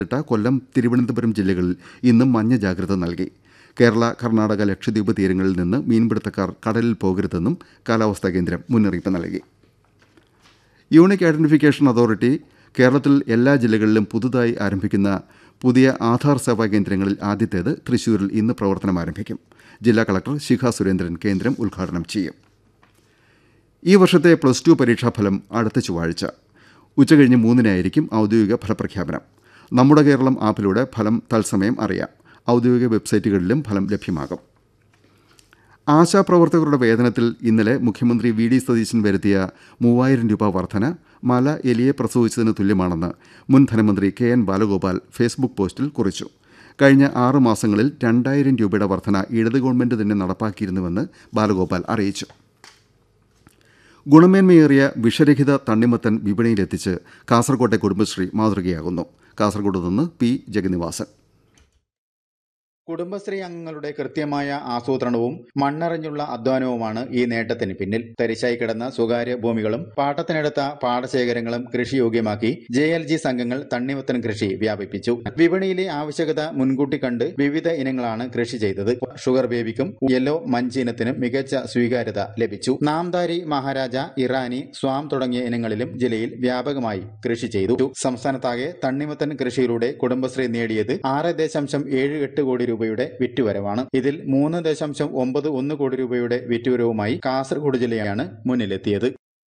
പത്തനംതിട്ട കൊല്ലം തിരുവനന്തപുരം ജില്ലകളിൽ ഇന്നും മഞ്ഞ ജാഗ്രത നൽകി കേരള കർണാടക ലക്ഷദ്വീപ് തീരങ്ങളിൽ നിന്ന് മീൻപിടുത്തക്കാർ കടലിൽ പോകരുതെന്നും കാലാവസ്ഥാ കേന്ദ്രം മുന്നറിയിപ്പ് നൽകി യൂണിക് ഐഡന്റിഫിക്കേഷൻ അതോറിറ്റി കേരളത്തിൽ എല്ലാ ജില്ലകളിലും പുതുതായി ആരംഭിക്കുന്ന പുതിയ ആധാർ സേവാ കേന്ദ്രങ്ങളിൽ ആദ്യത്തേത് തൃശൂരിൽ ഇന്ന് പ്രവർത്തനം ആരംഭിക്കും ജില്ലാ കളക്ടർ ശിഖ സുരേന്ദ്രൻ കേന്ദ്രം ഉദ്ഘാടനം ചെയ്യും ഈ വർഷത്തെ പ്ലസ് ടു പരീക്ഷാഫലം അടുത്ത ചൊവ്വാഴ്ച ഉച്ചകഴിഞ്ഞ് മൂന്നിനായിരിക്കും ഔദ്യോഗിക ഫലപ്രഖ്യാപനം നമ്മുടെ കേരളം ആപ്പിലൂടെ ഫലം തത്സമയം അറിയാം ഔദ്യോഗിക വെബ്സൈറ്റുകളിലും ഫലം ലഭ്യമാകും ആശാപ്രവർത്തകരുടെ വേതനത്തിൽ ഇന്നലെ മുഖ്യമന്ത്രി വി ഡി സതീശൻ വരുത്തിയ മൂവായിരം രൂപ വർധന മല എലിയെ പ്രസവിച്ചതിന് തുല്യമാണെന്ന് മുൻ ധനമന്ത്രി കെ എൻ ബാലഗോപാൽ ഫേസ്ബുക്ക് പോസ്റ്റിൽ കുറിച്ചു കഴിഞ്ഞ ആറ് മാസങ്ങളിൽ രണ്ടായിരം രൂപയുടെ വർധന ഇടത് ഗവൺമെന്റ് തന്നെ നടപ്പാക്കിയിരുന്നുവെന്ന് ബാലഗോപാൽ അറിയിച്ചു ഗുണമേന്മയേറിയ വിഷരഹിത തണ്ണിമത്തൻ വിപണിയിലെത്തിച്ച് കാസർകോട്ടെ കുടുംബശ്രീ മാതൃകയാകുന്നു കാസർകോട് നിന്ന് പി ജഗന്നിവാസൻ കുടുംബശ്രീ അംഗങ്ങളുടെ കൃത്യമായ ആസൂത്രണവും മണ്ണറിഞ്ഞുള്ള അധ്വാനവുമാണ് ഈ നേട്ടത്തിന് പിന്നിൽ തരിശായി കിടന്ന സ്വകാര്യ ഭൂമികളും പാട്ടത്തിനെടുത്ത പാടശേഖരങ്ങളും കൃഷിയോഗ്യമാക്കി ജെ എൽ ജി സംഘങ്ങൾ തണ്ണിമത്തൻ കൃഷി വ്യാപിപ്പിച്ചു വിപണിയിലെ ആവശ്യകത മുൻകൂട്ടി കണ്ട് വിവിധ ഇനങ്ങളാണ് കൃഷി ചെയ്തത് ഷുഗർ ബേബിക്കും യെല്ലോ മഞ്ച് ഇനത്തിനും മികച്ച സ്വീകാര്യത ലഭിച്ചു നാംദാരി മഹാരാജ ഇറാനി സ്വാം തുടങ്ങിയ ഇനങ്ങളിലും ജില്ലയിൽ വ്യാപകമായി കൃഷി ചെയ്തു സംസ്ഥാനത്താകെ തണ്ണിമത്തൻ കൃഷിയിലൂടെ കുടുംബശ്രീ നേടിയത് ആറ് ദശാംശം ഏഴ് എട്ട് കോടി രൂപയുടെ വിറ്റുവരവാണ് ഇതിൽ മൂന്ന് ദശാംശം ഒമ്പത് ഒന്ന് കോടി രൂപയുടെ വിറ്റുവരവുമായി കാസർഗോഡ് ജില്ലയാണ് മുന്നിലെത്തിയത്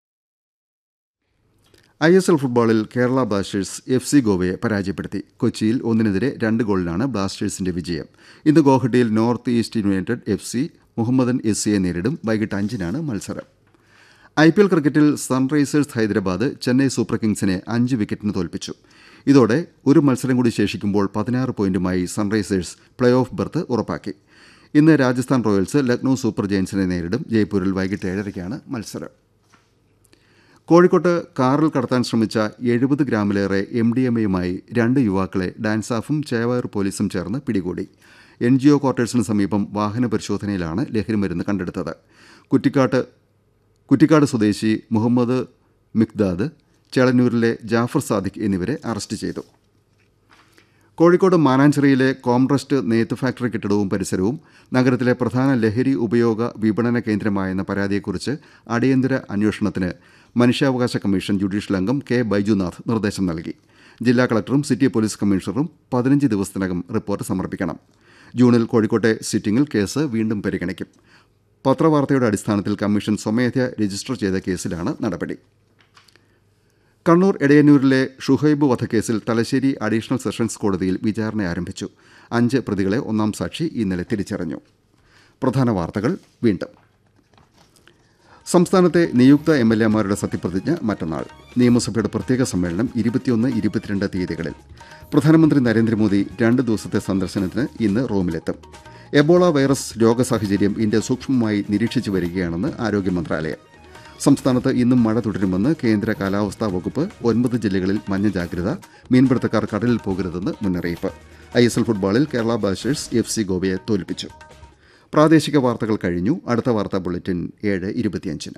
ഐ എസ് എൽ ഫുട്ബോളിൽ കേരള ബ്ലാസ്റ്റേഴ്സ് എഫ് സി ഗോവയെ പരാജയപ്പെടുത്തി കൊച്ചിയിൽ ഒന്നിനെതിരെ രണ്ട് ഗോളിനാണ് ബ്ലാസ്റ്റേഴ്സിന്റെ വിജയം ഇന്ന് ഗോഹട്ടിയിൽ north east united F C Mohammedan S സിയെ നേരിടും വൈകിട്ട് അഞ്ചിനാണ് മത്സരം ഐ പി എൽ ക്രിക്കറ്റിൽ സൺറൈസേഴ്സ് ഹൈദരാബാദ് ചെന്നൈ സൂപ്പർ കിങ്സിനെ അഞ്ച് വിക്കറ്റിന് തോൽപ്പിച്ചു ഇതോടെ ഒരു മത്സരം കൂടി ശേഷിക്കുമ്പോൾ പതിനാറ് പോയിന്റുമായി സൺറൈസേഴ്സ് പ്ലേ ഓഫ് ബർത്ത് ഉറപ്പാക്കി ഇന്ന് രാജസ്ഥാൻ റോയൽസ് ലക്നൌ സൂപ്പർ ജയൻസിനെ നേരിടും ജയ്പൂരിൽ വൈകിട്ട് ഏഴരയ്ക്കാണ് മത്സരം കോഴിക്കോട്ട് കാറിൽ കടത്താൻ ശ്രമിച്ച എഴുപത് ഗ്രാമിലേറെ എം ഡി എം എയുമായി രണ്ട് യുവാക്കളെ ഡാൻസാഫും ചേവായൂർ പോലീസും ചേർന്ന് പിടികൂടി എൻ ജി ഒ ക്വാർട്ടേഴ്സിന് സമീപം വാഹന പരിശോധനയിലാണ് ലഹരിമരുന്ന് കണ്ടെടുത്തത് കുറ്റിക്കാട്ട് കുറ്റിക്കാട് സ്വദേശി മുഹമ്മദ് മിക്ദാദ് ചേളന്നൂരിലെ ജാഫർ സാദിഖ് എന്നിവരെ അറസ്റ്റ് ചെയ്തു കോഴിക്കോട് മാനാഞ്ചിറയിലെ കോംട്രസ്റ്റ് നെയ്ത്ത് ഫാക്ടറി കെട്ടിടവും പരിസരവും നഗരത്തിലെ പ്രധാന ലഹരി ഉപയോഗ വിപണന കേന്ദ്രമായെന്ന പരാതിയെക്കുറിച്ച് അടിയന്തര അന്വേഷണത്തിന് മനുഷ്യാവകാശ കമ്മീഷൻ ജുഡീഷ്യൽ അംഗം കെ ബൈജുനാഥ് നിർദ്ദേശം നൽകി ജില്ലാ കളക്ടറും സിറ്റി പോലീസ് കമ്മീഷണറും പതിനഞ്ച് ദിവസത്തിനകം റിപ്പോർട്ട് സമർപ്പിക്കണം ജൂണിൽ കോഴിക്കോട്ടെ സിറ്റിംഗിൽ കേസ് വീണ്ടും പരിഗണിക്കും പത്രവാർത്തയുടെ അടിസ്ഥാനത്തിൽ കമ്മീഷൻ സ്വമേധയാ രജിസ്റ്റർ ചെയ്ത കേസിലാണ് നടപടി കണ്ണൂർ എടയന്നൂരിലെ ഷുഹൈബ് വധക്കേസിൽ തലശ്ശേരി അഡീഷണൽ സെഷൻസ് കോടതിയിൽ വിചാരണ ആരംഭിച്ചു അഞ്ച് പ്രതികളെ ഒന്നാം സാക്ഷി ഇന്നലെ തിരിച്ചറിഞ്ഞു പ്രധാന വാർത്തകൾ വീണ്ടും സംസ്ഥാനത്തെ നിയുക്ത എം എൽ എമാരുടെ സത്യപ്രതിജ്ഞ മറ്റന്നാൾ നിയമസഭയുടെ പ്രത്യേക സമ്മേളനം ഇരുപത്തിയൊന്ന് ഇരുപത്തിരണ്ട് തീയതികളിൽ പ്രധാനമന്ത്രി നരേന്ദ്രമോദി രണ്ട് ദിവസത്തെ സന്ദർശനത്തിന് ഇന്ന് റോമിലെത്തും എബോള വൈറസ് രോഗസാഹചര്യം ഇന്ത്യ സൂക്ഷ്മമായി നിരീക്ഷിച്ചു വരികയാണെന്ന് ആരോഗ്യ മന്ത്രാലയം സംസ്ഥാനത്ത് ഇന്നും മഴ തുടരുമെന്ന് കേന്ദ്ര കാലാവസ്ഥാ വകുപ്പ് ഒൻപത് ജില്ലകളിൽ മഞ്ഞ ജാഗ്രത മീൻപിടുത്തക്കാർ കടലിൽ പോകരുതെന്ന് മുന്നറിയിപ്പ് ഐ എസ് എൽ ഫുട്ബോളിൽ കേരള ബ്ലാസ്റ്റേഴ്സ് എഫ് സി ഗോവയെ തോൽപ്പിച്ചു പ്രാദേശിക വാർത്തകൾ കഴിഞ്ഞു അടുത്ത വാർത്താ ബുള്ളറ്റിൻ ഏഴ് ഇരുപത്തിയഞ്ചിന്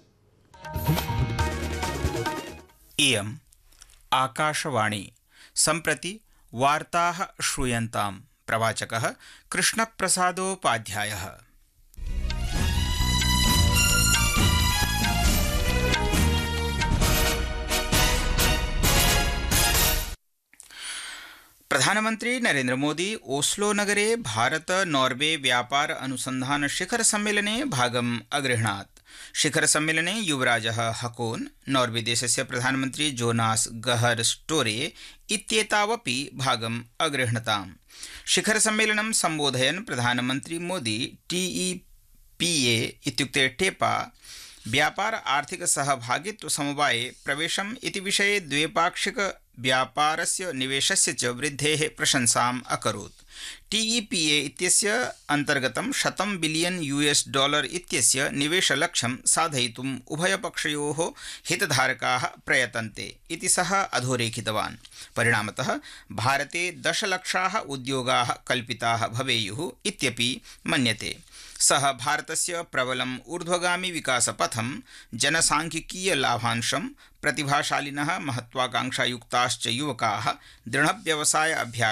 इयम् आकाशवाणी सम्प्रति वार्ताः श्रूयन्ताम् प्रवाचकः कृष्णप्रसादोपाध्यायः प्रधानमन्त्री नरेन्द्रमोदी ओस्लो नगरे भारत नॉर्वे व्यापार अनुसन्धान शिखर सम्मेलने भागम् अगृह्णात् शिखर सम्मेलने युवराजः हकोन् नॉर्वे देशस्य प्रधानमन्त्री जोनास गहर स्टोरे इत्येतावपि भागम् अगृह्णताम् शिखर सम्मेलनं सम्बोधयन् प्रधानमन्त्री मोदी टीईपीए इत्युक्ते टेपा व्यापार आर्थिक सहभागित्व समवाये प्रवेशम् इति विषये द्विपाक्षिक व्यापारस्य निवेशस्य च वृद्धेः प्रशंसाम् अकरोत् टीईपीए इत्यस्य अन्तर्गतं शतं बिलियन् यूएस् डॉलर इत्यस्य निवेशलक्ष्यं साधयितुम् उभयपक्षयोः हितधारकाः प्रयतन्ते इति सः अधोरेखितवान् परिणामतः भारते दशलक्षाः उद्योगाः कल्पिताः भवेयुः इत्यपि मन्यते सः भारतस्य प्रबलम् ऊर्ध्वगामि विकासपथं जनसाङ्ख्यिकीयलाभांशं प्रतिभाशालिनः महत्वाकांक्षायुक्ताश्च युवकाः दृढव्यवसाय अभ्यास